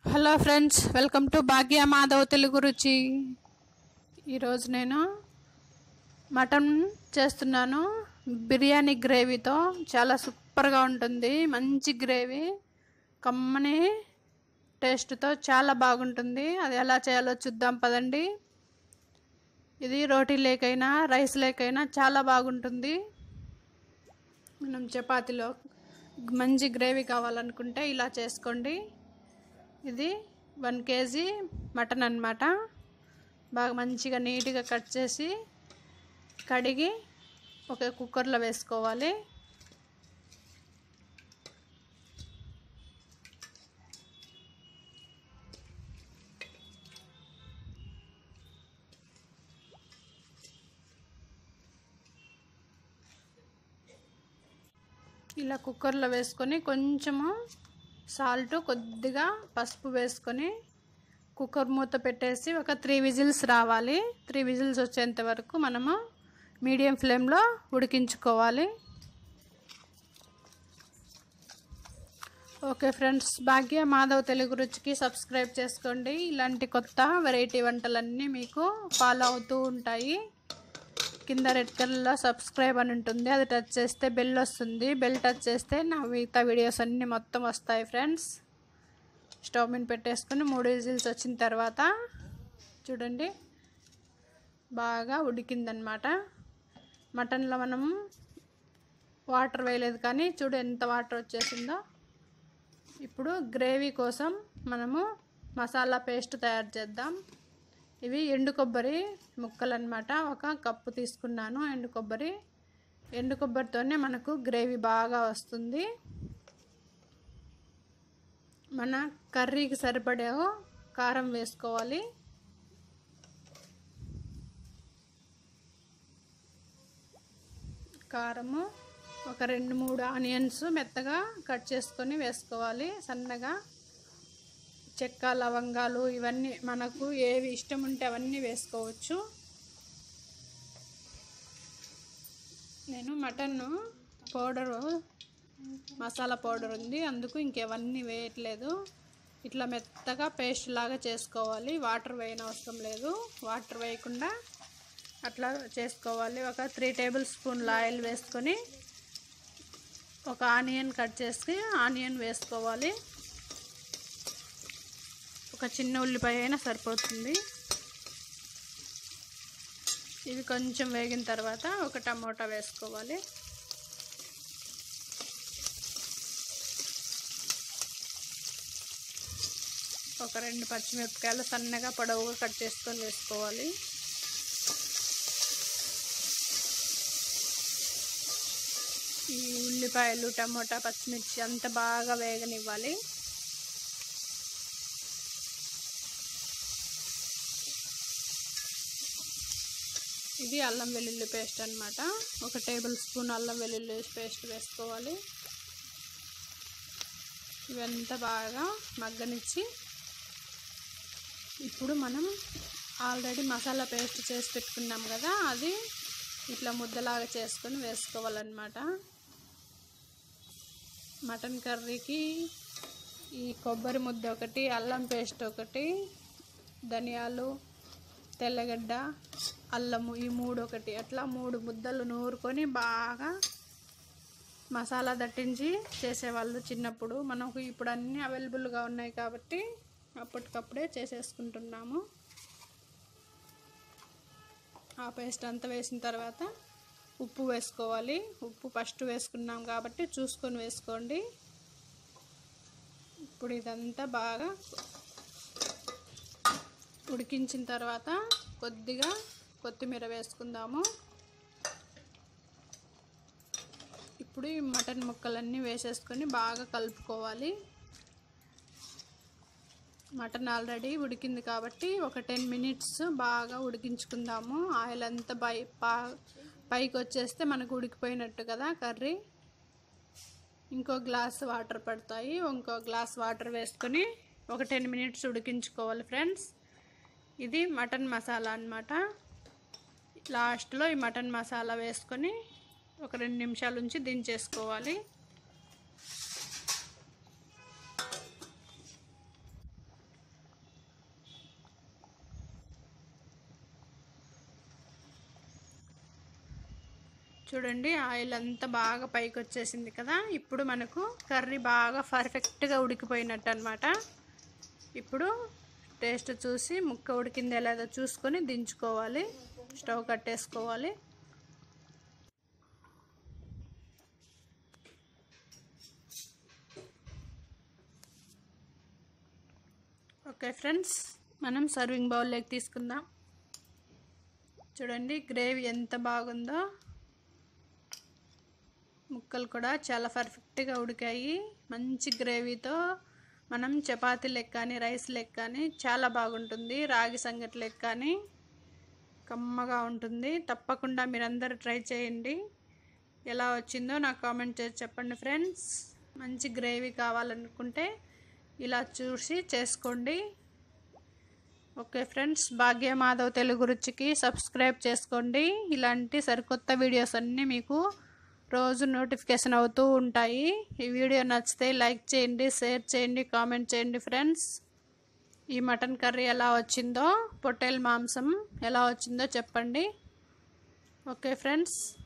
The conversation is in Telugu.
hello friends welcome to Bhagya Madhav Telugu Ruchi ఈరోజు నేను మటన్ చేస్తున్నాను బిర్యానీ గ్రేవీతో చాలా సూపర్గా ఉంటుంది మంచి గ్రేవీ కమ్మని టేస్ట్తో చాలా బాగుంటుంది అది ఎలా చేయాలో చూద్దాం పదండి ఇది రోటీ లేకైనా రైస్ లేకైనా చాలా బాగుంటుంది మనం చపాతీలో మంచి గ్రేవీ కావాలనుకుంటే ఇలా చేసుకోండి ఇది వన్ కేజీ మటన్ అనమాట బాగా మంచిగా నీట్గా కట్ చేసి కడిగి ఒక కుక్కర్లో వేసుకోవాలి ఇలా కుక్కర్లో వేసుకొని కొంచెము సాల్ట్ కొద్దిగా పసుపు వేసుకొని కుక్కర్ మూత పెట్టేసి ఒక త్రీ విజిల్స్ రావాలి త్రీ విజిల్స్ వచ్చేంత వరకు మనము మీడియం ఫ్లేమ్లో ఉడికించుకోవాలి ఓకే ఫ్రెండ్స్ భాగ్య మాధవ్ తెలుగు రుచికి సబ్స్క్రైబ్ చేసుకోండి ఇలాంటి కొత్త వెరైటీ వంటలన్నీ మీకు ఫాలో అవుతూ ఉంటాయి కింద రెడ్ కలర్లో సబ్స్క్రైబ్ అని ఉంటుంది అది టచ్ చేస్తే బెల్ వస్తుంది బెల్ టచ్ చేస్తే నా మిగతా వీడియోస్ అన్నీ మొత్తం వస్తాయి ఫ్రెండ్స్ స్టవ్ మీద పెట్టేసుకొని మూడు విజిల్స్ వచ్చిన తర్వాత చూడండి బాగా ఉడికిందనమాట మటన్లో మనం వాటర్ వేయలేదు కానీ చూడు ఎంత వాటర్ వచ్చేసిందో ఇప్పుడు గ్రేవీ కోసం మనము మసాలా పేస్ట్ తయారు చేద్దాం ఇవి ఎండు కొబ్బరి ముక్కలు అనమాట ఒక కప్పు తీసుకున్నాను ఎండు కొబ్బరి ఎండు కొబ్బరితోనే మనకు గ్రేవీ బాగా వస్తుంది మన కర్రీకి సరిపడే కారం వేసుకోవాలి కారము ఒక రెండు మూడు ఆనియన్స్ మెత్తగా కట్ చేసుకొని వేసుకోవాలి సన్నగా చెక్క లవంగాలు ఇవన్నీ మనకు ఏవి ఇష్టం ఉంటే అవన్నీ వేసుకోవచ్చు నేను మటన్ పౌడరు మసాలా పౌడర్ ఉంది అందుకు ఇంకెవన్నీ వేయట్లేదు ఇట్లా మెత్తగా పేస్ట్ లాగా చేసుకోవాలి వాటర్ వేయని అవసరం లేదు వాటర్ వేయకుండా అట్లా చేసుకోవాలి ఒక త్రీ టేబుల్ స్పూన్ల ఆయిల్ వేసుకొని ఒక ఆనియన్ కట్ చేసి ఆనియన్ వేసుకోవాలి ఒక చిన్న ఉల్లిపాయ అయినా సరిపోతుంది ఇవి కొంచెం వేగిన తర్వాత ఒక టమోటా వేసుకోవాలి ఒక రెండు పచ్చిమిరపకాయలు సన్నగా పొడవుగా కట్ చేసుకొని వేసుకోవాలి ఈ ఉల్లిపాయలు టమోటా పచ్చిమిర్చి అంత బాగా వేగనివ్వాలి ఇది అల్లం వెల్లుల్లి పేస్ట్ అనమాట ఒక టేబుల్ స్పూన్ అల్లం వెల్లుల్లి పేస్ట్ వేసుకోవాలి ఇవంతా బాగా మగ్గనిచ్చి ఇప్పుడు మనం ఆల్రెడీ మసాలా పేస్ట్ చేసి పెట్టుకున్నాం కదా అది ఇట్లా ముద్దలాగా చేసుకొని వేసుకోవాలన్నమాట మటన్ కర్రీకి ఈ కొబ్బరి ముద్ద ఒకటి అల్లం పేస్ట్ ఒకటి ధనియాలు తెల్లగడ్డ అల్లము ఈ మూడు ఒకటి అట్లా మూడు ముద్దలు నూరుకొని బాగా మసాలా దట్టించి చేసేవాళ్ళు చిన్నప్పుడు మనకు ఇప్పుడు అన్నీ అవైలబుల్గా ఉన్నాయి కాబట్టి అప్పటికప్పుడే చేసేసుకుంటున్నాము ఆ పేస్ట్ అంతా వేసిన తర్వాత ఉప్పు వేసుకోవాలి ఉప్పు ఫస్ట్ వేసుకున్నాం కాబట్టి చూసుకొని వేసుకోండి ఇప్పుడు ఇదంతా బాగా ఉడికించిన తర్వాత కొద్దిగా కొత్తిమీర వేసుకుందాము ఇప్పుడు ఈ మటన్ ముక్కలన్నీ వేసేసుకొని బాగా కలుపుకోవాలి మటన్ ఆల్రెడీ ఉడికింది కాబట్టి ఒక టెన్ మినిట్స్ బాగా ఉడికించుకుందాము ఆయిల్ అంతా బై పా పైకి వచ్చేస్తే మనకు ఉడికిపోయినట్టు కదా కర్రీ ఇంకో గ్లాస్ వాటర్ పడతాయి ఇంకో గ్లాస్ వాటర్ వేసుకొని ఒక టెన్ మినిట్స్ ఉడికించుకోవాలి ఫ్రెండ్స్ ఇది మటన్ మసాలా అనమాట లాస్ట్లో ఈ మటన్ మసాలా వేసుకొని ఒక రెండు నిమిషాల నుంచి దించేసుకోవాలి చూడండి ఆయిల్ అంతా బాగా పైకి వచ్చేసింది కదా ఇప్పుడు మనకు కర్రీ బాగా పర్ఫెక్ట్గా ఉడికిపోయినట్టు అనమాట ఇప్పుడు టేస్ట్ చూసి ముక్క ఉడికిందో లేదో చూసుకొని దించుకోవాలి స్టవ్ కట్టేసుకోవాలి ఓకే ఫ్రెండ్స్ మనం సర్వింగ్ బౌల్లోకి తీసుకుందాం చూడండి గ్రేవీ ఎంత బాగుందో ముక్కలు కూడా చాలా పర్ఫెక్ట్గా ఉడికాయి మంచి గ్రేవీతో మనం చపాతీ లెక్క కానీ రైస్ లెక్క కానీ చాలా బాగుంటుంది రాగి సంగటి లెక్క కానీ కమ్మగా ఉంటుంది తప్పకుండా మీరందరూ ట్రై చేయండి ఎలా వచ్చిందో నాకు కామెంట్ చేసి చెప్పండి ఫ్రెండ్స్ మంచి గ్రేవీ కావాలనుకుంటే ఇలా చూసి చేసుకోండి ఓకే ఫ్రెండ్స్ భాగ్య మాధవ్ తెలుగు రుచికి సబ్స్క్రైబ్ చేసుకోండి ఇలాంటి సరికొత్త వీడియోస్ అన్నీ మీకు రోజు నోటిఫికేషన్ అవుతూ ఉంటాయి ఈ వీడియో నచ్చితే లైక్ చేయండి షేర్ చేయండి కామెంట్ చేయండి ఫ్రెండ్స్ ఈ మటన్ కర్రీ ఎలా వచ్చిందో పొట్టేల్ మాంసం ఎలా వచ్చిందో చెప్పండి ఓకే ఫ్రెండ్స్